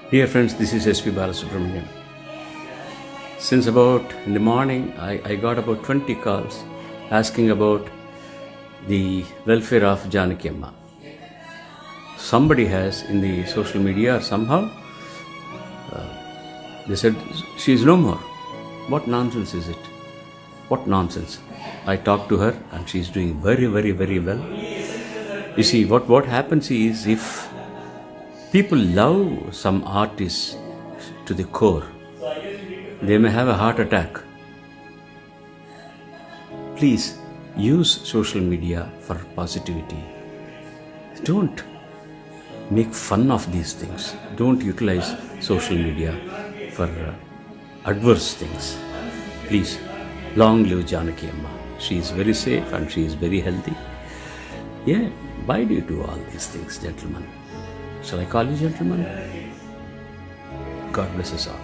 Dear friends, this is SP Balasubramaniam. Since about in the morning, I, I got about 20 calls asking about the welfare of Janaki Amma. Somebody has in the social media or somehow, uh, they said she is no more. What nonsense is it? What nonsense? I talked to her and she is doing very, very, very well. You see, what, what happens is if people love some artist to the core, they may have a heart attack. Please use social media for positivity. Don't make fun of these things. Don't utilize social media for uh, adverse things. Please, long live Janaki Amma. She is very safe and she is very healthy. Yeah, why do you do all these things, gentlemen? Shall I call you gentlemen? God bless us all.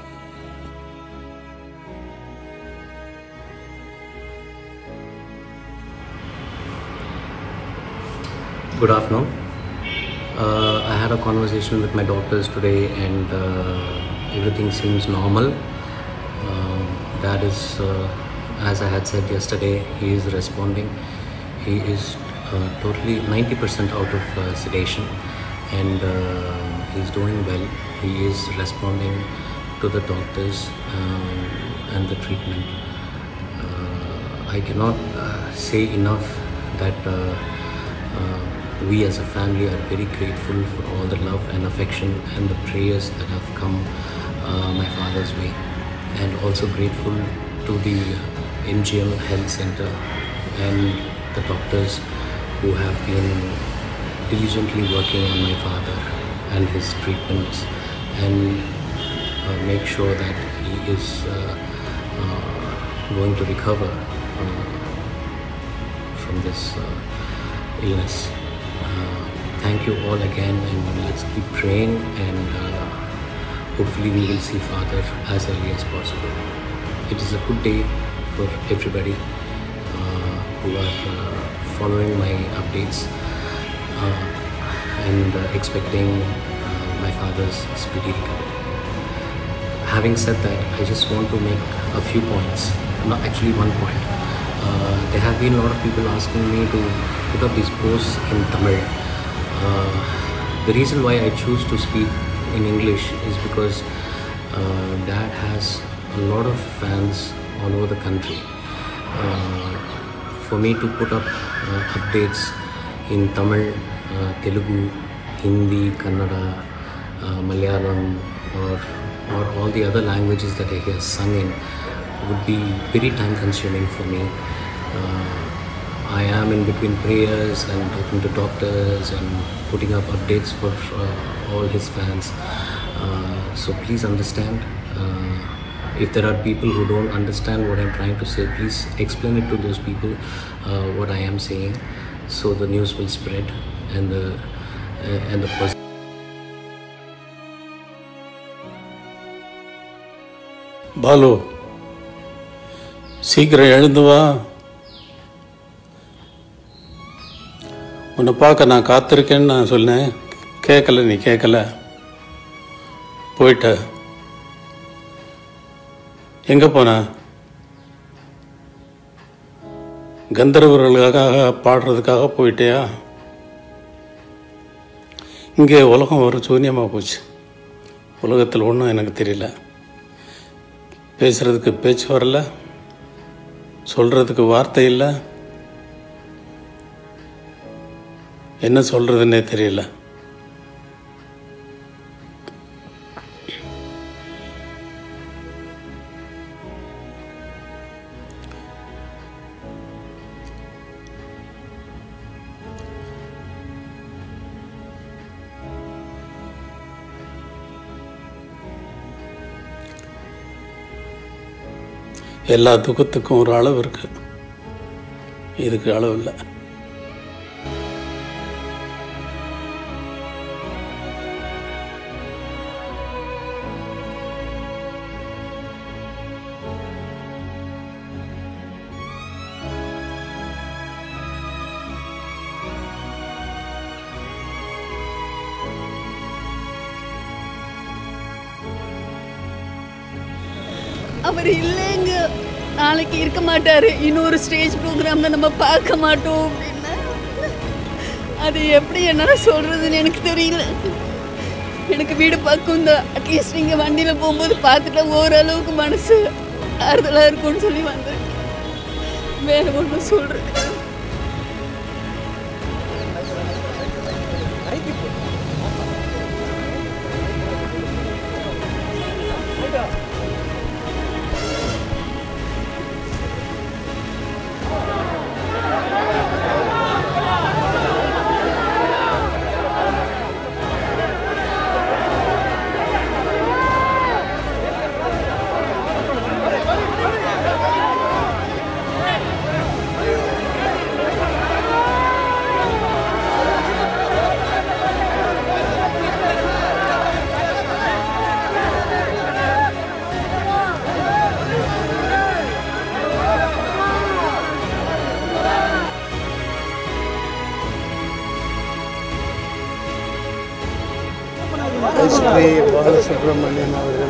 Good afternoon. Uh, I had a conversation with my doctors today, and uh, everything seems normal. Um that is, uh, as I had said yesterday, he is responding. He is uh, totally 90% out of uh, sedation, and uh, he's doing well. He is responding to the doctors um, and the treatment. Uh, I cannot uh, say enough that. Uh, uh, we as a family are very grateful for all the love and affection and the prayers that have come uh, my father's way and also grateful to the MGM Health Center and the doctors who have been diligently working on my father and his treatments and uh, make sure that he is uh, uh, going to recover uh, from this uh, illness. Uh, thank you all again, and let's keep praying, and uh, hopefully, we will see Father as early as possible. It is a good day for everybody uh, who are uh, following my updates uh, and uh, expecting uh, my father's speedy recovery. Having said that, I just want to make a few points, not actually one point. Uh, there have been a lot of people asking me to put up these posts in Tamil. Uh, the reason why I choose to speak in English is because uh, Dad has a lot of fans all over the country. Uh, for me to put up uh, updates in Tamil, uh, Telugu, Hindi, Kannada, uh, Malayalam, or or all the other languages that he has sung in would be very time consuming for me. Uh, I am in between prayers and talking to doctors and putting up updates for uh, all his fans. Uh, so please understand. Uh, if there are people who don't understand what I'm trying to say, please explain it to those people uh, what I am saying, so the news will spread and the uh, and the positive. Balu சீக்கிரம் எழுந்து வா உன்னை பார்க்க நான் காத்திருக்கேன்னு நான் சொன்னேன் கேட்கல நீ கேட்கல போயிட்ட எங்கே போன கந்தர்வர்களுக்காக பாடுறதுக்காக போயிட்டியா இங்கே உலகம் ஒரு சூன்யமாக போச்சு உலகத்தில் ஒன்றும் எனக்கு தெரியல பேசுறதுக்கு பேச்சு வரல சொல்றதுக்கு வார்த்தை இல்லை என்ன சொல்றதுன்னே தெரியல எல்லா துக்கத்துக்கும் ஒரு அளவு இருக்கு இதுக்கு அளவு இல்லை அவர் இல்லைங்க நாளைக்கு இருக்க மாட்டாரு இன்னொரு ஸ்டேஜ் ப்ரோக்ராம்ல நம்ம பார்க்க மாட்டோம் அப்படின்னு அது எப்படி என்னால சொல்றதுன்னு எனக்கு தெரியல எனக்கு வீடு பக்கம் தான் அட்லீஸ்ட் நீங்கள் வண்டியில் போகும்போது பார்த்துட்டா ஓரளவுக்கு மனசு ஆறுதலாக இருக்கும்னு சொல்லி வந்திருக்கேன் வேற ஒன்றும் சொல்கிறேன் எஸ்பி பாலசுப்ரமணியம் அவர்கள்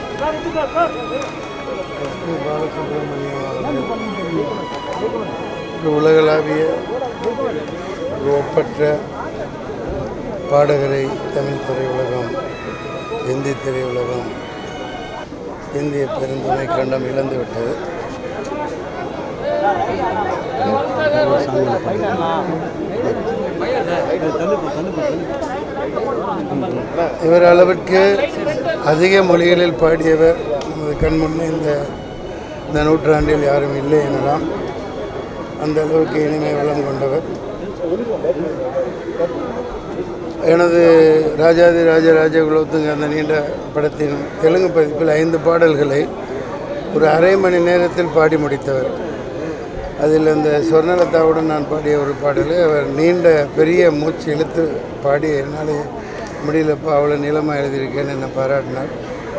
எஸ்பி பாலசுப்ரமணியம் அவர்கள் ஒரு உலகளாவிய ஒரு ஒப்பற்ற பாடகரை தமிழ் திரையுலகம் இந்தி திரையுலகம் இந்திய பெருந்துணை கண்டம் இழந்து விட்டது இவர் அளவிற்கு அதிக மொழிகளில் பாடியவர் நமது கண் முன்னே இந்த இந்த நூற்றாண்டில் யாரும் இல்லை எனலாம் அந்த அளவுக்கு இனிமை வளம் கொண்டவர் எனது ராஜாதி ராஜ ராஜகுலத்துங்க அந்த நீண்ட படத்தின் தெலுங்கு பதிப்பில் ஐந்து பாடல்களை ஒரு அரை மணி நேரத்தில் பாடி முடித்தவர் அதில் அந்த சொர்ணலதாவுடன் நான் பாடிய ஒரு பாடலை அவர் நீண்ட பெரிய மூச்சு இழுத்து பாடி என்னால் முடியலப்பா அவ்வளோ நீளமாக எழுதியிருக்கேன்னு என்னை பாராட்டினார்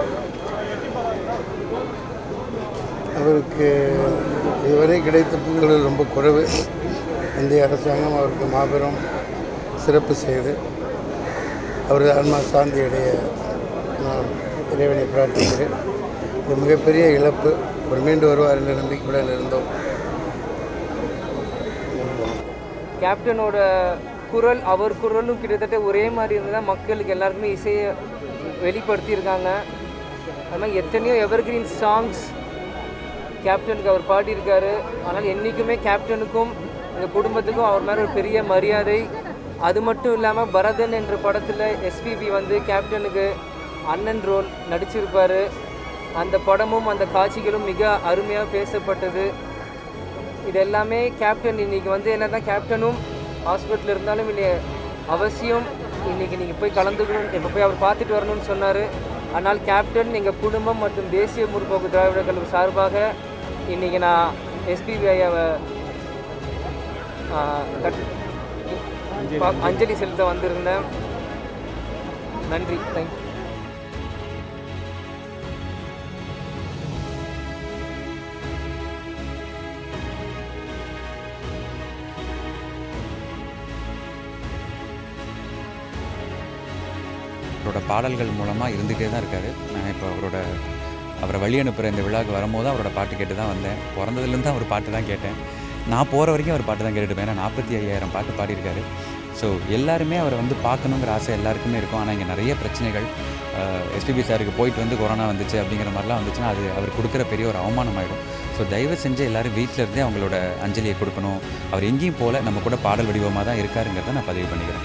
அவருக்கு இதுவரை கிடைத்த புகழ்கள் ரொம்ப குறைவு இந்திய அரசாங்கம் அவருக்கு மாபெரும் சிறப்பு செய்து அவரது ஆன்மா சாந்தி அடைய நான் இறைவனை பிரார்த்திக்கிறேன் இது மிகப்பெரிய இழப்பு ஒரு மீண்டு வருவார் என்ற நம்பிக்கையுடன் இருந்தோம் கேப்டனோட குரல் அவர் குரலும் கிட்டத்தட்ட ஒரே மாதிரி இருந்ததா மக்களுக்கு எல்லாருக்குமே இசையை வெளிப்படுத்தியிருக்காங்க அது மாதிரி எத்தனையோ எவர்கிரீன் சாங்ஸ் கேப்டனுக்கு அவர் பாடியிருக்காரு ஆனால் என்றைக்குமே கேப்டனுக்கும் இந்த குடும்பத்துக்கும் அவர் மேலே ஒரு பெரிய மரியாதை அது மட்டும் இல்லாமல் பரதன் என்ற படத்தில் எஸ்பிபி வந்து கேப்டனுக்கு அண்ணன் ரோல் நடிச்சிருப்பார் அந்த படமும் அந்த காட்சிகளும் மிக அருமையாக பேசப்பட்டது இது எல்லாமே கேப்டன் இன்னைக்கு வந்து என்னதான் கேப்டனும் ஹாஸ்பிட்டலில் இருந்தாலும் இல்லை அவசியம் இன்னைக்கு நீங்கள் போய் கலந்துக்கணும் இப்போ போய் அவர் பார்த்துட்டு வரணும்னு சொன்னார் ஆனால் கேப்டன் எங்கள் குடும்பம் மற்றும் தேசிய முற்போக்கு திராவிட கழக சார்பாக இன்னைக்கு நான் எஸ்பிபி ஐயாவை ஆ, கட்- பா- அஞ்சலி செலுத்த வந்திருந்தேன் நன்றி தேங்க்யூ அவரோட பாடல்கள் மூலமாக இருந்துகிட்டே தான் இருக்கார் நான் இப்போ அவரோட அவரை வழி அனுப்புகிற இந்த விழாவுக்கு வரும்போது அவரோட பாட்டு கேட்டு தான் வந்தேன் பிறந்ததுலேருந்து அவர் பாட்டு தான் கேட்டேன் நான் போகிற வரைக்கும் அவர் பாட்டு தான் கேட்டுட்டு இருப்பேன் ஏன்னா நாற்பத்தி ஐயாயிரம் பாட்டு பாடியிருக்காரு ஸோ எல்லாருமே அவரை வந்து பார்க்கணுங்கிற ஆசை எல்லாருக்குமே இருக்கும் ஆனால் இங்கே நிறைய பிரச்சனைகள் எஸ்பிபி சாருக்கு போயிட்டு வந்து கொரோனா வந்துச்சு அப்படிங்கிற மாதிரிலாம் வந்துச்சுன்னா அது அவர் கொடுக்குற பெரிய ஒரு அவமானம் ஆயிடும் ஸோ தயவு செஞ்சு எல்லாரும் வீட்டில் இருந்தே அவங்களோட அஞ்சலியை கொடுக்கணும் அவர் எங்கேயும் போல நம்ம கூட பாடல் வடிவமாக தான் இருக்காருங்கிறத நான் பதிவு பண்ணிக்கிறேன்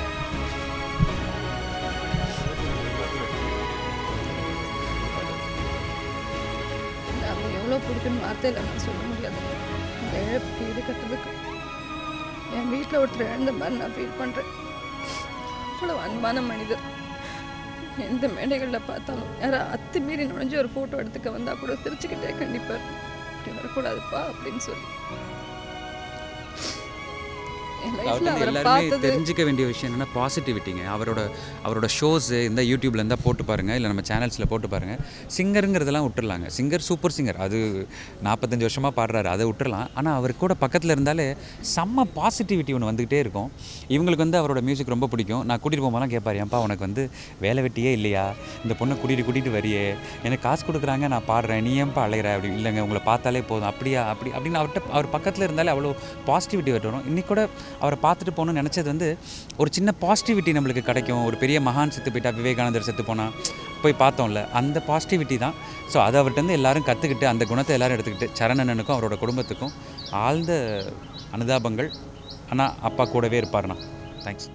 அவங்க எவ்வளோ பிடிக்குன்னு வார்த்தையில் நான் சொல்ல முடியாது அந்த இழப்புக்கு ஈடு கட்டுறதுக்கு என் வீட்டில் ஒருத்தர் இழந்த மாதிரி நான் ஃபீல் பண்ணுறேன் அவ்வளோ அன்பான மனிதர் எந்த மேடைகளில் பார்த்தாலும் யாராவது அத்துமீறி நுழைஞ்சு ஒரு ஃபோட்டோ எடுத்துக்க வந்தால் கூட சிரிச்சுக்கிட்டே கண்டிப்பார் இப்படி வரக்கூடாதுப்பா அப்படின்னு சொல்லி என் அவர்கிட்ட லைஃப்பில் இருந்து அவரை எல்லாருமே பார்த்தது தெரிஞ்சுக்க வேண்டிய விஷயம் என்னென்னா பாசிட்டிவிட்டிங்க அவரோட அவரோட ஷோஸ் இந்த யூடியூப்ல இருந்தால் போட்டு பாருங்கள் இல்லை நம்ம சேனல்ஸில் போட்டு பாருங்கள் சிங்கருங்கிறதெல்லாம் விட்டுறலாங்க சிங்கர் சூப்பர் சிங்கர் அது நாற்பத்தஞ்சு வருஷமாக பாடுறாரு அதை விட்டுறலாம் ஆனால் அவர் கூட பக்கத்தில் இருந்தாலே செம்ம பாசிட்டிவிட்டி ஒன்று வந்துக்கிட்டே இருக்கும் இவங்களுக்கு வந்து அவரோட மியூசிக் ரொம்ப பிடிக்கும் நான் கூட்டிகிட்டு போகும்போதெல்லாம் கேட்பாரு ஏன்ப்பா உனக்கு வந்து வேலை வெட்டியே இல்லையா இந்த பொண்ணை கூட்டிகிட்டு கூட்டிகிட்டு வரியே எனக்கு காசு கொடுக்குறாங்க நான் பாடுறேன் நீ ஏன்ப்பா அலையிற அப்படி இல்லைங்க உங்களை பார்த்தாலே போதும் அப்படியா அப்படி அப்படின்னு அவர்கிட்ட அவர் பக்கத்தில் இருந்தாலே அவ்வளோ பாசிட்டிவிட்டி வரும் இன்னைக்கு கூட அவரை பார்த்துட்டு போகணும்னு நினச்சது வந்து ஒரு சின்ன பாசிட்டிவிட்டி நம்மளுக்கு கிடைக்கும் ஒரு பெரிய மகான் செத்து போயிட்டா விவேகானந்தர் செத்து போனால் போய் பார்த்தோம்ல அந்த பாசிட்டிவிட்டி தான் ஸோ அதை அவர்கிட்ட இருந்து எல்லாரும் கற்றுக்கிட்டு அந்த குணத்தை எல்லாரும் எடுத்துக்கிட்டு சரணனனுக்கும் அவரோட குடும்பத்துக்கும் ஆழ்ந்த அனுதாபங்கள் ஆனால் அப்பா கூடவே இருப்பாருண்ணா thanks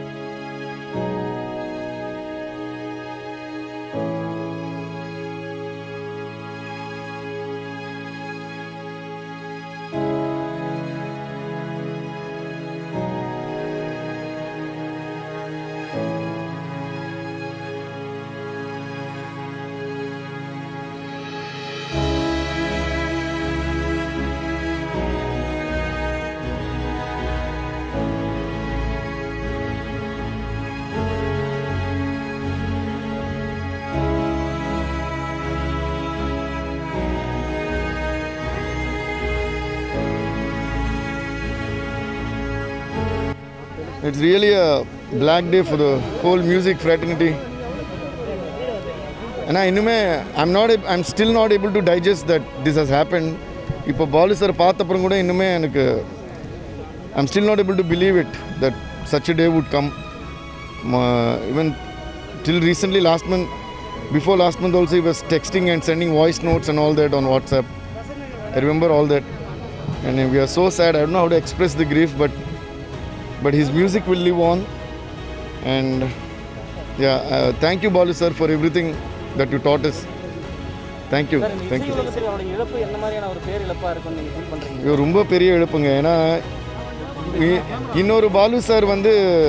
It's really a black day for the whole music fraternity. And I இன்னுமே I'm not ab- I'm still not able to digest that this has happened. இப்போ பாலு சார் பார்த்தப்புறம் கூட இன்னுமே எனக்கு I'm still not able to believe it that such a day would come. Ma- even till recently last month before last month also he was texting and sending voice notes and all that on WhatsApp. I remember all that. And we are so sad. I don't know how to express the grief, but but his music will live on. And yeah, uh, thank you, Balu sir, for everything that you taught us. Thank you, thank you. அவரோட இழப்பு என்ன மாதிரியான ஒரு பேர் இழப்பா இருக்கும்னு நீங்க feel பண்றீங்க இது ரொம்ப பெரிய இழப்புங்க ஏன்னா இ- இன்னொரு பாலு சார் வந்து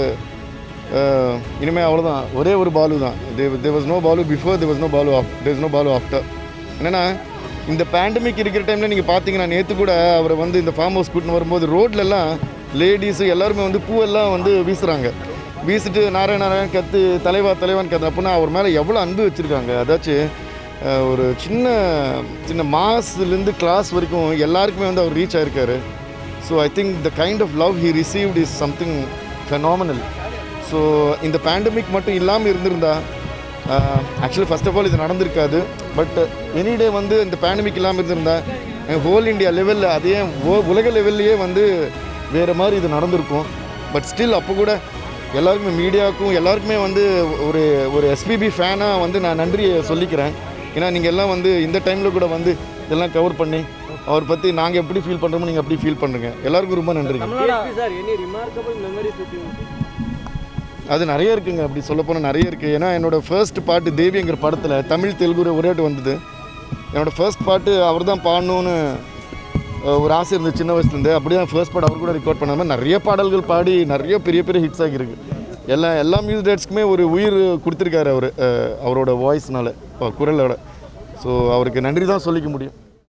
அஹ், இனிமே அவ்வளோதான் ஒரே ஒரு பாலு தான் there was no Balu before there was no Balu of there no Balu after என்னன்னா இந்த பேண்டமிக் இருக்கிற டைமில் நீங்கள் பார்த்தீங்கன்னா நேற்று கூட அவரை வந்து இந்த ஃபார்ம் ஹவுஸ் கூட்டின்னு வரும்போது ரோட்லலாம் லேடிஸு எல்லாருமே வந்து பூவெல்லாம் வந்து வீசுகிறாங்க வீசிட்டு நாராயண நாராயண் கத்து தலைவா தலைவான்னு கத்து அப்படின்னா அவர் மேலே எவ்வளோ அன்பு வச்சுருக்காங்க அதாச்சும் அஹ், ஒரு சின்ன சின்ன மாஸ்லேருந்து கிளாஸ் வரைக்கும் எல்லாருக்குமே வந்து அவர் ரீச் ஆயிருக்காரு so I think the kind of love he received is something phenomenal so இந்த பேண்டமிக் மட்டும் இல்லாமல் இருந்திருந்தா ஆக்சுவலி ஃபர்ஸ்ட் ஆஃப் ஆல் இது நடந்திருக்காது பட் எனி டே வந்து இந்த பேண்டமிக் இல்லாமல் இருந்திருந்தா ஹோல் இந்தியா லெவலில் அதே ஓ- உலக லெவல்லையே வந்து வேறு மாதிரி இது நடந்திருக்கும் பட் ஸ்டில் அப்போ கூட எல்லாருக்குமே மீடியாவுக்கும் எல்லாருக்குமே வந்து ஒரு ஒரு எஸ்பிபி ஃபேனாக வந்து நான் நன்றியை சொல்லிக்கிறேன் ஏன்னா நீங்கள் எல்லாம் வந்து இந்த டைமில் கூட வந்து இதெல்லாம் கவர் பண்ணி அவர் பற்றி நாங்கள் எப்படி ஃபீல் பண்ணுறோமோ நீங்கள் அப்படி ஃபீல் பண்ணுங்க எல்லாருக்கும் ரொம்ப நன்றிங்க sir any remarkable memories with அது நிறைய இருக்குங்க அப்படி சொல்ல போனால் நிறைய இருக்குது ஏன்னா என்னோட ஃபர்ஸ்ட் பாட்டு தேவிங்கிற படத்தில் தமிழ் தெலுங்கு ஒரே வாட்டி வந்தது என்னோட ஃபர்ஸ்ட் பாட்டு அவர் தான் பாடணும்னு அஹ், ஒரு ஆசை இருந்தது சின்ன வயசுலேருந்து அப்படியே தான் ஃபர்ஸ்ட் பாட்டு அவர் கூட ரெக்கார்ட் பண்ண மாதிரி நிறைய பாடல்கள் பாடி நிறைய பெரிய பெரிய ஹிட்ஸ் ஆகியிருக்கு எல்லா எல்லா மியூசிக் டேட்ஸ்க்குமே ஒரு உயிர் கொடுத்துருக்காரு அவர் அவரோட வாய்ஸ்னால குரலோட ஸோ அவருக்கு நன்றி தான் சொல்லிக்க முடியும்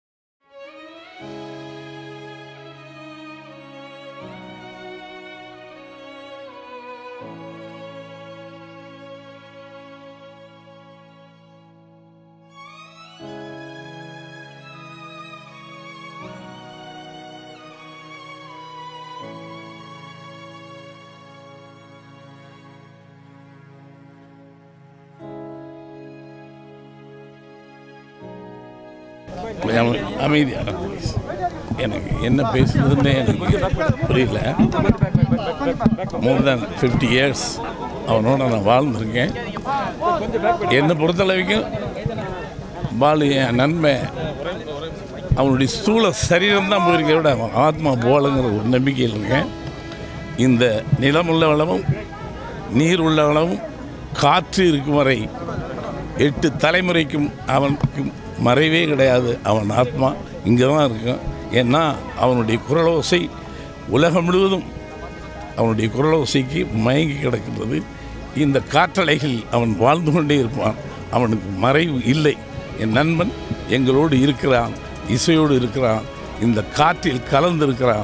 கொஞ்சம் அமைதியாக ப்ளீஸ் எனக்கு என்ன பேசுறதுன்னே எனக்கு புரியல மோர் தேன் ஃபிஃப்டி இயர்ஸ் அவனோட நான் வாழ்ந்திருக்கேன் என்னை பொறுத்தளவுக்கும் பாலு என் நன்மை அவனுடைய ஸ்தூல சரீரம் தான் போயிருக்க விட அவன் ஆத்மா போலங்கிற ஒரு நம்பிக்கையில் இருக்கேன் இந்த நிலம் உள்ள வளமும் நீர் உள்ள வளமும் காற்று இருக்கும் வரை எட்டு தலைமுறைக்கும் அவனுக்கு மறைவே கிடையாது அவன் ஆத்மா இங்கே தான் இருக்கும் ஏன்னா அவனுடைய குரலோசை உலகம் முழுவதும் அவனுடைய குரலோசைக்கு மயங்கி கிடக்கின்றது இந்த காற்றலைகள் அவன் வாழ்ந்து கொண்டே இருப்பான் அவனுக்கு மறைவு இல்லை என் நண்பன் எங்களோடு இருக்கிறான் இசையோடு இருக்கிறான் இந்த காற்றில் கலந்திருக்கிறான்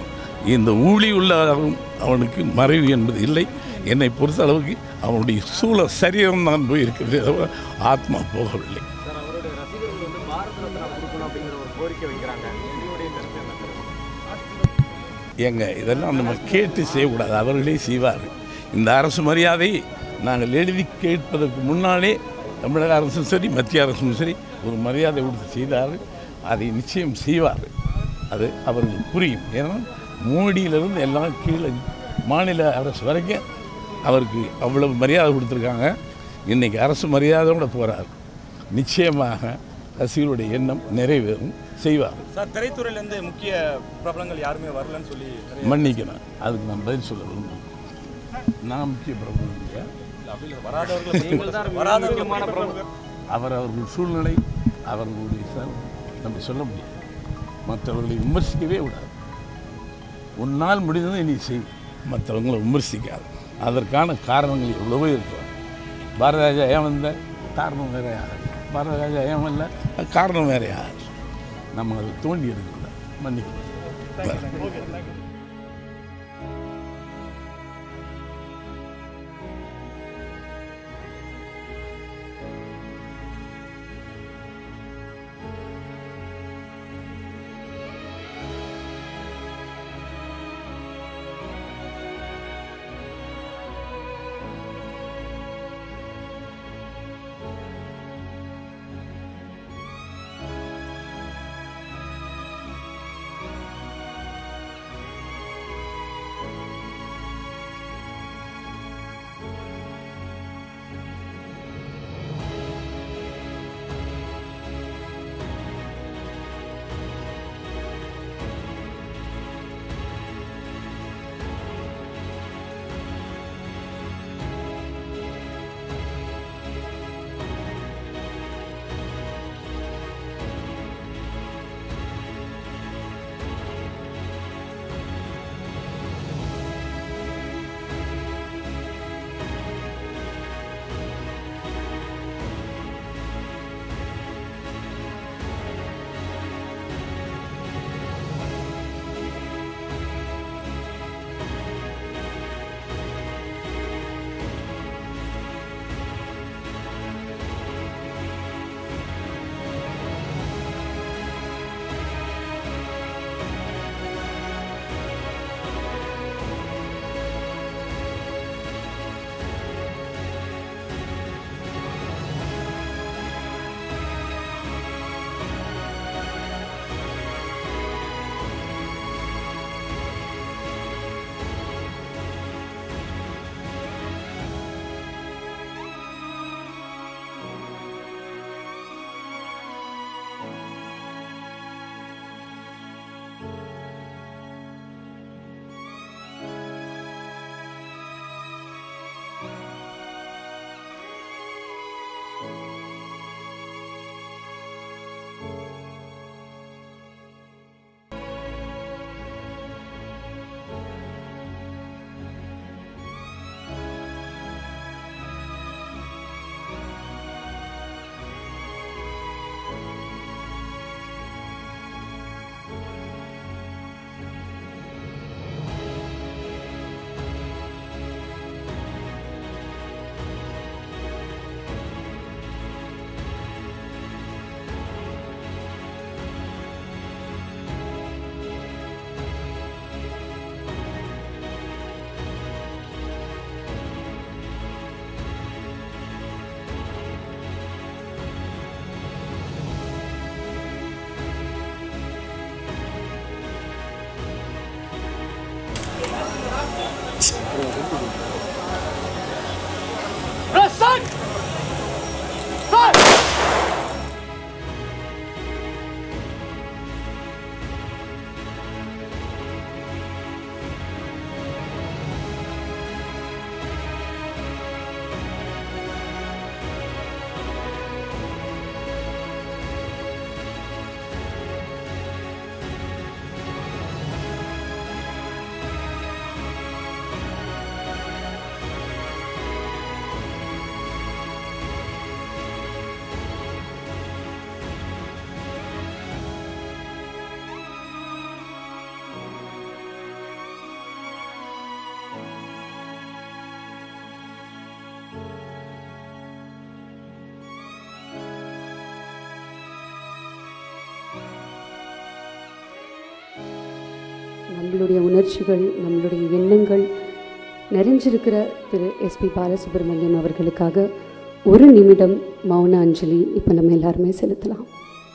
இந்த ஊழி உள்ளவரும் அவனுக்கு மறைவு என்பது இல்லை என்னை பொறுத்த அளவுக்கு அவனுடைய சூழ சரீரம் தான் போயிருக்கிறது தவிர ஆத்மா போகவில்லை சார் அவருடைய ரசிகர்கள் வந்து பாரத ரத்னா கொடுக்கணும் அப்படிங்கிற ஒரு கோரிக்கை வைக்கிறாங்க உங்களுடைய கருத்து என்ன சார் ஏங்க இதெல்லாம் நம்ம கேட்டு செய்யக்கூடாது அவர்களே செய்வார்கள் இந்த அரசு மரியாதை நாங்கள் எழுதி கேட்பதற்கு முன்னாலே தமிழக அரசும் சரி மத்திய அரசும் சரி ஒரு மரியாதை கொடுத்து செய்தார்கள் அதை நிச்சயம் செய்வார்கள் அது அவர்களுக்கு புரியும் ஏன்னா மோடியிலிருந்து எல்லாம் கீழே மாநில அரசு வரைக்கும் அவருக்கு அவ்வளவு மரியாதை கொடுத்துருக்காங்க இன்றைக்கி அரசு மரியாதையோடு போகிறார் நிச்சயமாக ரசிகர்களுடைய எண்ணம் நிறைவேறும் செய்வார்கள் சார் திரைத்துறையிலேருந்து முக்கிய பிரபலங்கள் யாருமே வரலன்னு சொல்லி நிறைய- மன்னிக்கணும் அதுக்கு நான் பதில் சொல்ல விரும்புகிறேன் நான் முக்கிய பிரபலம் இல்லையா இல்ல, அப்படி இல்லை. வராதவர்கள் நீங்கள் தான் வராதவர்களுமான பிரபலம் அவர் அவர்கள் சூழ்நிலை அவர்களுடைய சார் நம்ம சொல்ல முடியாது மற்றவர்களை விமர்சிக்கவே விடாது உன்னால் முடிந்ததை நீ செய் மற்றவங்களை விமர்சிக்காது அதற்கான காரணங்கள் எவ்வளவோ இருக்கலாம் பாரதராஜா ஏன் வந்த காரணம் வேற யார் பாரதராஜா ஏன் வரல அது காரணம் வேற யார் நம்ம அதை தோண்டி எடுக்கக்கூடாது மன்னிக்கணும் நம்மளுடைய உணர்ச்சிகள் நம்மளுடைய எண்ணங்கள் நிறைஞ்சிருக்கிற திரு எஸ்பி பாலசுப்ரமணியம் அவர்களுக்காக ஒரு நிமிடம் மௌன அஞ்சலி இப்போ நம்ம எல்லாருமே செலுத்தலாம்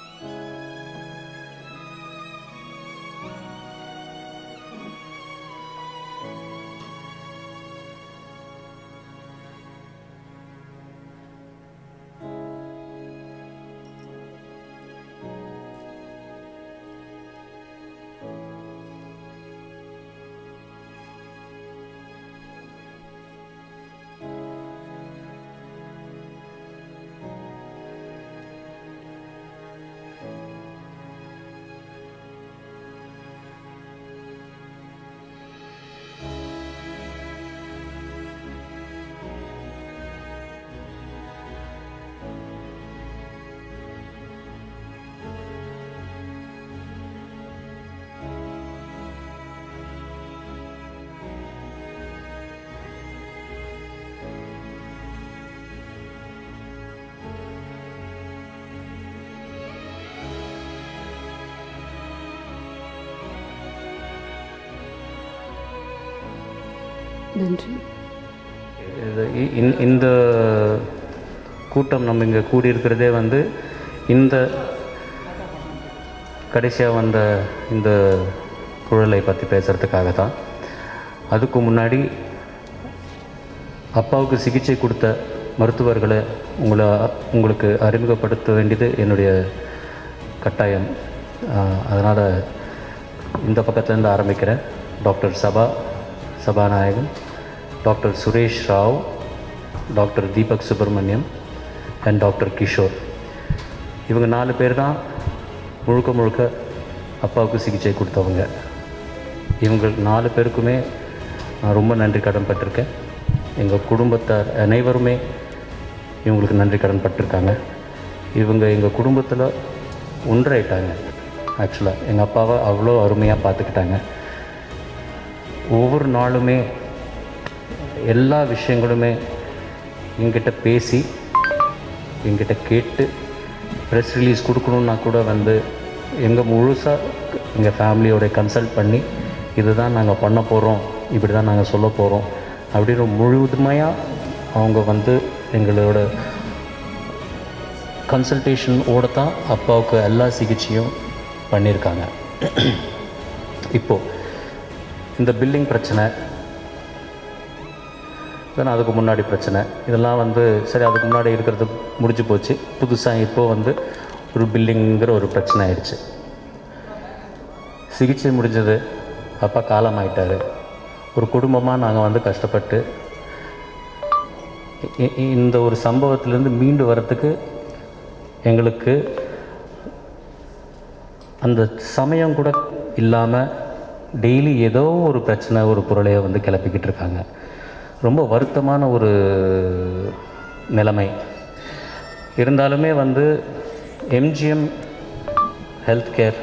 நன்றி இது இ- இந்த- இந்த கூட்டம் நம்ம இங்கே கூடியிருக்கிறதே வந்து இந்த கடைசியாக வந்த இந்த குழலை பற்றி பேசுகிறதுக்காக தான் அதுக்கு முன்னாடி அப்பாவுக்கு சிகிச்சை கொடுத்த மருத்துவர்களை உங்களை உங்களுக்கு அறிமுகப்படுத்த வேண்டியது என்னுடைய கட்டாயம் அதனால் இந்த பக்கத்துலேருந்து ஆரம்பிக்கிறேன் doctor Saba Sabanayagan doctor Suresh Rao doctor Deepak Subramaniam and doctor Kishore இவங்க நாலு பேர் தான் முழுக்க முழுக்க அப்பாவுக்கு சிகிச்சை கொடுத்தவங்க இவங்க நாலு பேருக்குமே நான் ரொம்ப நன்றி கடன் பட்டிருக்கேன் எங்கள் குடும்பத்தார் அனைவருமே இவங்களுக்கு நன்றி கடன் பட்டிருக்காங்க இவங்க எங்கள் குடும்பத்தில் ஒன்றாயிட்டாங்க ஆக்சுவலாக எங்கள் அப்பாவை அவ்வளோ அருமையாக பார்த்துக்கிட்டாங்க ஒவ்வொரு நாளுமே எல்லா விஷயங்களுமே எங்கிட்ட பேசி எங்கிட்ட கேட்டு ப்ரெஸ் ரிலீஸ் கொடுக்கணுன்னா கூட வந்து எங்கள் முழுசாக எங்கள் ஃபேமிலியோட கன்சல்ட் பண்ணி இதுதான் நாங்கள் பண்ண போகிறோம் இப்படி தான் நாங்கள் சொல்ல போகிறோம் அப்படின்னு முழுவதுமையாக அவங்க வந்து எங்களோட கன்சல்டேஷனோட தான் அப்பாவுக்கு எல்லா சிகிச்சையும் பண்ணியிருக்காங்க இப்போது இந்த பில்லிங் பிரச்சனை இல்லைன்னா அதுக்கு முன்னாடி பிரச்சனை இதெல்லாம் வந்து சரி அதுக்கு முன்னாடி இருக்கிறது முடிஞ்சு போச்சு புதுசாக இப்போது வந்து ஒரு பில்லிங்கிற ஒரு பிரச்சனை ஆயிடுச்சு சிகிச்சை முடிஞ்சது அப்பா காலமாயிட்டார் ஒரு குடும்பமாக நாங்கள் வந்து கஷ்டப்பட்டு இ- இ- இந்த ஒரு சம்பவத்திலேருந்து மீண்டு வரத்துக்கு எங்களுக்கு அந்த சமயம் கூட இல்லாமல் டெய்லி ஏதோ ஒரு பிரச்சனை ஒரு பொருளையை வந்து கிளப்பிக்கிட்டு இருக்காங்க ரொம்ப வருத்தமான ஒரு நிலைமை இருந்தாலுமே வந்து எம்ஜிஎம் ஹெல்த் கேர்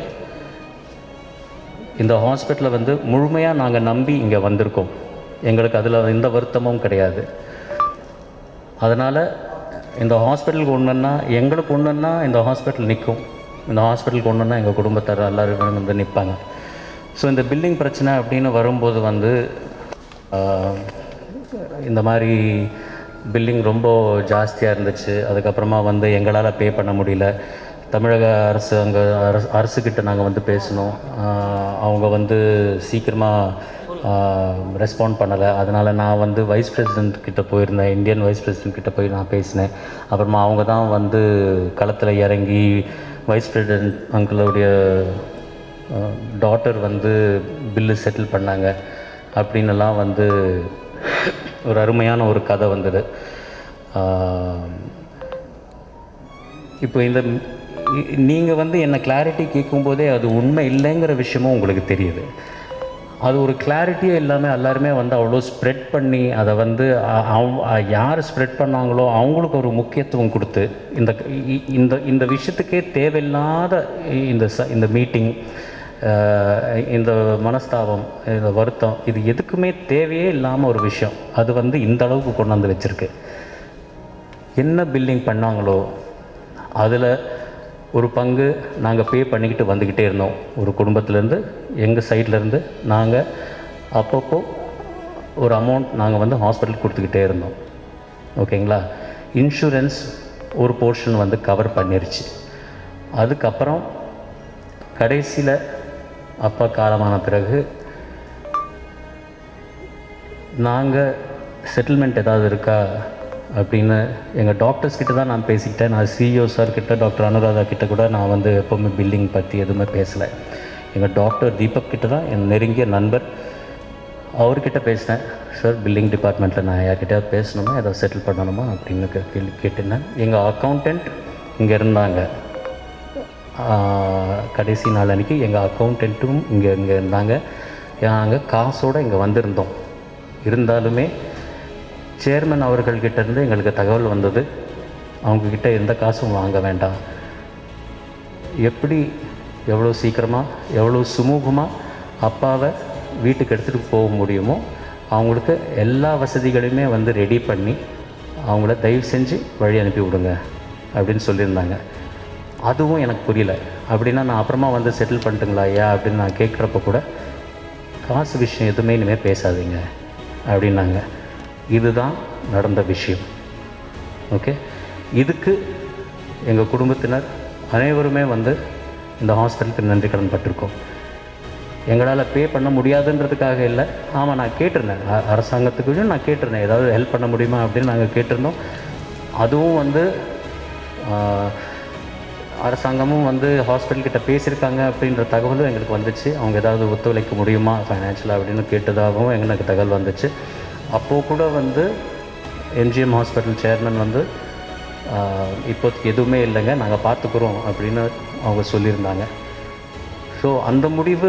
இந்த ஹாஸ்பிட்டலை வந்து முழுமையாக நாங்கள் நம்பி இங்கே வந்திருக்கோம் எங்களுக்கு அதில் எந்த வருத்தமும் கிடையாது அதனால் இந்த ஹாஸ்பிட்டலுக்கு ஒன்றுன்னா எங்களுக்கு ஒன்றுன்னா இந்த ஹாஸ்பிட்டல் நிற்கும் இந்த ஹாஸ்பிட்டலுக்கு ஒன்றுன்னா எங்கள் குடும்பத்தார் எல்லாரும் வந்து நிற்பாங்க ஸோ இந்த பில்டிங் பிரச்சனை அப்படின்னு வரும்போது வந்து ஆஹ், இந்த மாதிரி பில்லிங் ரொம்ப ஜாஸ்தியாக இருந்துச்சு அதுக்கப்புறமா வந்து எங்களால் பே பண்ண முடியல தமிழக அரசு அங்கே அரசு அரசுக்கிட்ட நாங்கள் வந்து பேசினோம் ஆஹ், அவங்க வந்து சீக்கிரமாக ரெஸ்பாண்ட் பண்ணலை அதனால் நான் வந்து வைஸ் பிரசிடென்ட் கிட்ட போயிருந்தேன் இந்தியன் வைஸ் பிரசிடென்ட் கிட்ட போய் நான் பேசினேன் அப்புறமா அவங்க தான் வந்து களத்தில் இறங்கி வைஸ் பிரசிடென்ட் அங்கிளுடைய டாட்டர் வந்து பில்லு செட்டில் பண்ணாங்க அப்படின்னுலாம் வந்து ஒரு அருமையான ஒரு கதை வந்தது ஆஹ், இப்போ இந்த நீங்கள் வந்து என்ன கிளாரிட்டி கேட்கும்போதே அது உண்மை இல்லைங்கிற விஷயமும் உங்களுக்கு தெரியுது அது ஒரு கிளாரிட்டியே இல்லாமல் எல்லாருமே வந்து அவ்வளோ ஸ்ப்ரெட் பண்ணி அதை வந்து அ- அவ- அ- யார் ஸ்ப்ரெட் பண்ணாங்களோ அவங்களுக்கு ஒரு முக்கியத்துவம் கொடுத்து இந்த இ- இந்த இந்த விஷயத்துக்கே தேவையில்லாத இந்த ச இந்த மீட்டிங் இந்த மனஸ்தாபம் இந்த வருத்தம் இது எதுக்குமே தேவையே இல்லாமல் ஒரு விஷயம் அது வந்து இந்த அளவுக்கு கொண்டு வந்து வச்சுருக்கு என்ன பில்டிங் பண்ணாங்களோ அதில் ஒரு பங்கு நாங்கள் பே பண்ணிக்கிட்டு வந்துக்கிட்டே இருந்தோம் ஒரு குடும்பத்துலேருந்து எங்கள் சைட்லேருந்து நாங்கள் அப்பப்போ ஒரு அமௌண்ட் நாங்கள் வந்து ஹாஸ்பிட்டல் கொடுத்துக்கிட்டே இருந்தோம் ஓகேங்களா இன்சூரன்ஸ் ஒரு போர்ஷன் வந்து கவர் பண்ணிருச்சு அதுக்கப்புறம் கடைசியில் அப்பா காலமான பிறகு நாங்கள் செட்டில்மெண்ட் ஏதாவது இருக்கா அப்படின்னு எங்கள் டாக்டர்ஸ் கிட்ட தான் நான் பேசிக்கிட்டேன் நான் சிஇஓ சார் கிட்ட டாக்டர் அனுராதா கிட்ட கூட நான் வந்து எப்போவுமே பில்லிங் பற்றி எதுவுமே பேசலை எங்கள் டாக்டர் தீபக் கிட்ட தான் என் நெருங்கிய நண்பர் அவர்கிட்ட பேசினேன் சார் பில்லிங் டிபார்ட்மெண்ட்டில் நான் யார்கிட்டயாவது பேசணுமா ஏதாவது செட்டில் பண்ணணுமா அப்படின்னு கே- கேள்வி கேட்டிருந்தேன் எங்கள் அக்கௌண்டண்ட் இங்கே இருந்தாங்க ஆஹ், கடைசி நாள் அன்றைக்கி எங்கள் அக்கௌண்டண்ட்டும் இங்கே இங்கே இருந்தாங்க நாங்கள் காசோடு இங்கே வந்திருந்தோம் இருந்தாலுமே சேர்மன் அவர்கள்கிட்ட இருந்து எங்களுக்கு தகவல் வந்தது அவங்கக்கிட்ட எந்த காசும் வாங்க வேண்டாம் எப்படி எவ்வளோ சீக்கிரமாக எவ்வளோ சுமூகமாக அப்பாவை வீட்டுக்கு எடுத்துகிட்டு போக முடியுமோ அவங்களுக்கு எல்லா வசதிகளையுமே வந்து ரெடி பண்ணி அவங்கள தயவு செஞ்சு வழி அனுப்பி விடுங்க அப்படின்னு சொல்லியிருந்தாங்க அதுவும் எனக்கு புரியல அப்படின்னா நான் அப்புறமா வந்து செட்டில் பண்ணிட்டுங்களா ஐயா அப்படின்னு நான் கேட்குறப்ப கூட காசு விஷயம் எதுவுமே இனிமேல் பேசாதீங்க அப்படின்னாங்க இதுதான் நடந்த விஷயம் ஓகே இதுக்கு எங்கள் குடும்பத்தினர் அனைவருமே வந்து இந்த ஹாஸ்பிட்டலுக்கு நன்றி கடன் பட்டிருக்கோம் எங்களால் பே பண்ண முடியாதுன்றதுக்காக இல்லை ஆமாம் நான் கேட்டிருந்தேன் அ- அரசாங்கத்துக்குள்ளேயும் நான் கேட்டிருந்தேன் ஏதாவது ஹெல்ப் பண்ண முடியுமா அப்படின்னு நாங்கள் கேட்டிருந்தோம் அதுவும் வந்து ஆஹ், அரசாங்கமும் வந்து ஹாஸ்பிட்டல் கிட்ட பேசியிருக்காங்க அப்படின்ற தகவலும் எங்களுக்கு வந்துச்சு அவங்க ஏதாவது ஒத்துழைக்க முடியுமா ஃபைனான்ஷியலாக அப்படின்னு கேட்டதாகவும் எங்களுக்கு தகவல் வந்துச்சு அப்போது கூட வந்து எம்ஜிஎம் ஹாஸ்பிட்டல் சேர்மன் வந்து ஆஹ், இப்போதைக்கு எதுவுமே இல்லைங்க நாங்கள் பார்த்துக்குறோம் அப்படின்னு அவங்க சொல்லியிருந்தாங்க ஸோ அந்த முடிவு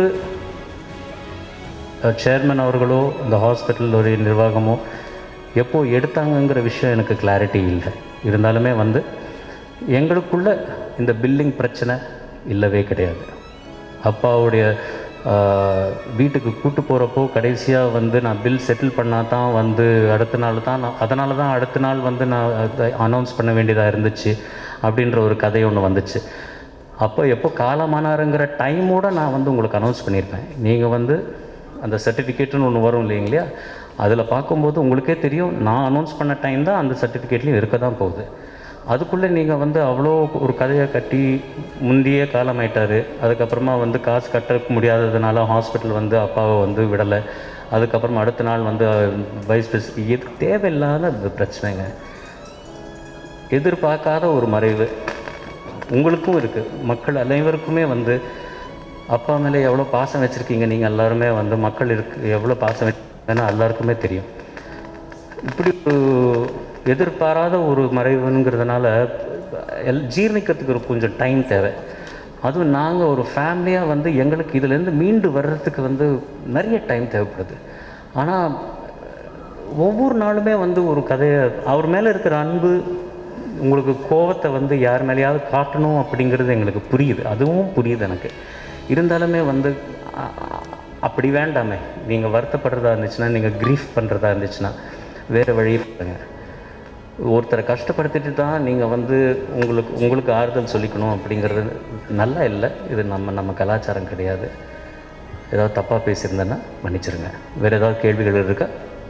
சேர்மன் அவர்களோ இந்த ஹாஸ்பிட்டலுடைய நிர்வாகமோ எப்போ எடுத்தாங்கங்கிற விஷயம் எனக்கு கிளாரிட்டி இல்லை இருந்தாலுமே வந்து எங்களுக்குள்ள இந்த பில்லிங் பிரச்சனை இல்லவே கிடையாது அப்பாவுடைய ஆஹ், வீட்டுக்கு கூட்டு போகிறப்போ கடைசியாக வந்து நான் பில் செட்டில் பண்ணால் தான் வந்து அடுத்த நாள் தான் நான் அதனால தான் அடுத்த நாள் வந்து நான் அனௌன்ஸ் பண்ண வேண்டியதாக இருந்துச்சு அப்படின்ற ஒரு கதை ஒன்று வந்துச்சு அப்போ எப்போ காலமானாருங்கிற டைமோட நான் வந்து உங்களுக்கு அனௌன்ஸ் பண்ணியிருப்பேன் நீங்கள் வந்து அந்த சர்டிஃபிகேட்டுன்னு ஒன்று வரும் இல்லைங்களா அதில் பார்க்கும்போது உங்களுக்கே தெரியும் நான் அனௌன்ஸ் பண்ண டைம் தான் அந்த சர்டிஃபிகேட்லேயும் இருக்க தான் போகுது அதுக்குள்ளே நீங்கள் வந்து அவ்வளோ ஒரு கதையை கட்டி முந்தையே காலமாயிட்டாரு அதுக்கப்புறமா வந்து காசு கட்ட முடியாததுனால ஹாஸ்பிட்டல் வந்து அப்பாவை வந்து விடலை அதுக்கப்புறமா அடுத்த நாள் வந்து வைஸ் பிரின்சிபல் எது தேவையில்லாத இது பிரச்சனைங்க எதிர்பார்க்காத ஒரு மறைவு உங்களுக்கும் இருக்குது மக்கள் அனைவருக்குமே வந்து அப்பா மேலே எவ்வளோ பாசம் வச்சுருக்கீங்க நீங்கள் எல்லாருமே வந்து மக்கள் இருக்கு எவ்வளோ பாசம் வச்சுருக்கீங்கன்னு எல்லாருக்குமே தெரியும் இப்படி ஒரு எதிர்பாராத ஒரு மறைவுங்கிறதுனால எல் ஜீரணிக்கிறதுக்கு ஒரு கொஞ்சம் டைம் தேவை அதுவும் நாங்கள் ஒரு ஃபேமிலியாக வந்து எங்களுக்கு இதுலேருந்து மீண்டு வர்றதுக்கு வந்து நிறைய டைம் தேவைப்படுது ஆனால் ஒவ்வொரு நாளுமே வந்து ஒரு கதையை அவர் மேலே இருக்கிற அன்பு உங்களுக்கு கோவத்தை வந்து யார் மேலேயாவது காட்டணும் அப்படிங்கிறது எங்களுக்கு புரியுது அதுவும் புரியுது எனக்கு இருந்தாலுமே வந்து அ- அ- அப்படி வேண்டாமே நீங்கள் வருத்தப்படுறதா இருந்துச்சுன்னா நீங்கள் க்ரீஃப் பண்ணுறதா இருந்துச்சுன்னா வேறு வழி பாருங்க ஒருத்தரை கஷ்டப்படுத்திட்டு தான் நீங்கள் வந்து உங்களுக்கு உங்களுக்கு ஆறுதல் சொல்லிக்கணும் அப்படிங்கிறது நல்லா இல்லை இது நம்ம நம்ம கலாச்சாரம் கிடையாது ஏதாவது தப்பாக பேசியிருந்தேன்னா மன்னிச்சிருங்க வேறு ஏதாவது கேள்விகள் இருக்கா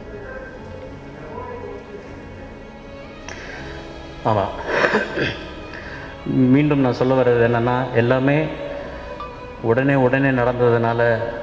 ஆமாம் மீண்டும் நான் சொல்ல வர்றது என்னென்னா எல்லாமே உடனே உடனே நடந்ததுனால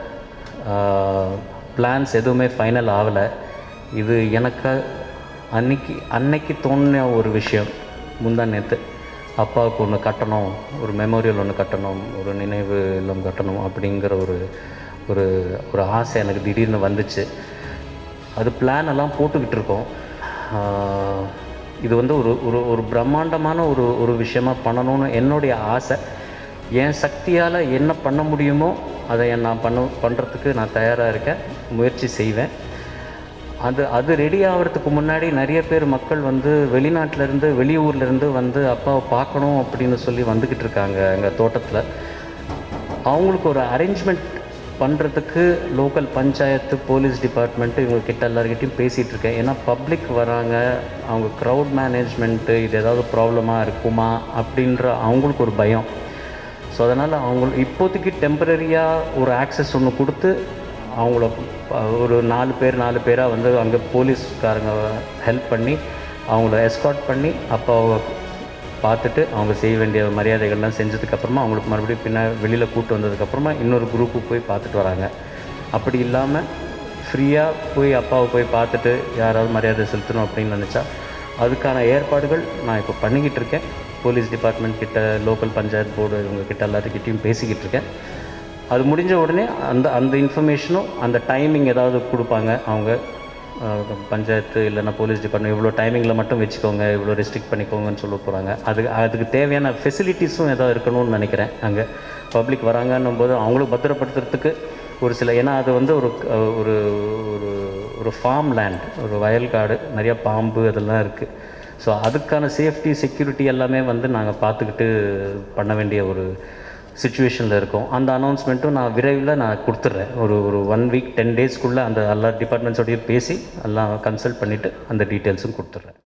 பிளான்ஸ் எதுவுமே ஃபைனல் ஆகலை இது எனக்கு அன்னைக்கு அன்னைக்கு தோணின ஒரு விஷயம் முந்தா நேற்று அப்பாவுக்கு ஒன்று கட்டணும் ஒரு மெமோரியல் ஒன்று கட்டணும் ஒரு நினைவு இல்லம் கட்டணும் அப்படிங்கிற ஒரு ஒரு ஒரு ஆசை எனக்கு திடீர்னு வந்துச்சு அது பிளான் எல்லாம் போட்டுக்கிட்டு இருக்கோம் ஆஹ் இது வந்து ஒரு ஒரு ஒரு பிரம்மாண்டமான ஒரு ஒரு விஷயமா பண்ணணும்னு என்னுடைய ஆசை என் சக்தியால் என்ன பண்ண முடியுமோ அதை நான் பண்ண பண்ணுறதுக்கு நான் தயாராக இருக்கேன் முயற்சி செய்வேன் அது அது ரெடி ஆகிறதுக்கு முன்னாடி நிறைய பேர் மக்கள் வந்து வெளிநாட்டிலேருந்து வெளியூர்லேருந்து வந்து அப்பாவை பார்க்கணும் அப்படின்னு சொல்லி வந்துக்கிட்டு இருக்காங்க எங்கள் தோட்டத்தில் அவங்களுக்கு ஒரு அரேஞ்ச்மெண்ட் பண்ணுறதுக்கு லோக்கல் பஞ்சாயத்து போலீஸ் டிபார்ட்மெண்ட்டு இவங்க கிட்ட எல்லாருக்கிட்டையும் பேசிகிட்டு இருக்கேன் ஏன்னா பப்ளிக் வராங்க அவங்க க்ரௌட் மேனேஜ்மெண்ட்டு இது ஏதாவது ப்ராப்ளமாக இருக்குமா அப்படின்ற அவங்களுக்கு ஒரு பயம் ஸோ அதனால் அவங்க இப்போதைக்கு டெம்பரரியாக ஒரு ஆக்சஸ் ஒன்று கொடுத்து அவங்கள ப- ஒரு நாலு பேர் நாலு பேராக வந்து அங்கே போலீஸ்காரங்க ஹெல்ப் பண்ணி அவங்கள எஸ்கார்ட் பண்ணி அப்பாவை பார்த்துட்டு அவங்க செய்ய வேண்டிய மரியாதைகள்லாம் செஞ்சதுக்கப்புறமா அவங்களுக்கு மறுபடியும் பின்ன வெளியில் கூட்டு வந்ததுக்கப்புறமா இன்னொரு குரூப்பு போய் பார்த்துட்டு வராங்க அப்படி இல்லாமல் ஃப்ரீயாக போய் அப்பாவை போய் பார்த்துட்டு யாராவது மரியாதை செலுத்தணும் அப்படின்னு நினச்சா அதுக்கான ஏற்பாடுகள் நான் இப்போ பண்ணிக்கிட்டு இருக்கேன் போலீஸ் டிபார்ட்மெண்ட் கிட்ட லோக்கல் பஞ்சாயத்து போர்டு இவங்க கிட்ட எல்லாத்துக்கிட்டையும் பேசிக்கிட்டு இருக்கேன் அது முடிஞ்ச உடனே அந்த அந்த இன்ஃபர்மேஷனும் அந்த டைமிங் ஏதாவது கொடுப்பாங்க அவங்க அஹ், பஞ்சாயத்து இல்லைன்னா போலீஸ் டிபார்ட்மெண்ட் இவ்வளோ டைமிங்கில் மட்டும் வச்சுக்கோங்க இவ்வளோ ரெஸ்ட்ரிக்ட் பண்ணிக்கோங்கன்னு சொல்ல போகிறாங்க அதுக்கு அதுக்கு தேவையான ஃபெசிலிட்டிஸும் ஏதாவது இருக்கணும்னு நினைக்கிறேன் அங்கே பப்ளிக் வராங்கன்னும் போது அவங்களும் பத்திரப்படுத்துறதுக்கு ஒரு சில ஏன்னா அது வந்து ஒரு அஹ், ஒரு ஒரு ஒரு ஃபார்ம் லேண்ட் ஒரு வயல்காடு நிறைய பாம்பு அதெல்லாம் இருக்குது ஸோ அதுக்கான சேஃப்டி செக்யூரிட்டி எல்லாமே வந்து நாங்கள் பார்த்துக்கிட்டு பண்ண வேண்டிய ஒரு சுச்சுவேஷனில் இருக்கோம் அந்த அனௌன்ஸ்மெண்ட்டும் நான் விரைவில் நான் கொடுத்துட்றேன் ஒரு ஒரு ஒன் வீக் டென் டேஸ்க்குள்ளே அந்த எல்லா டிபார்ட்மெண்ட்ஸோடையும் பேசி எல்லாம் கன்சல்ட் பண்ணிவிட்டு அந்த டீட்டெயில்ஸும் கொடுத்துட்றேன்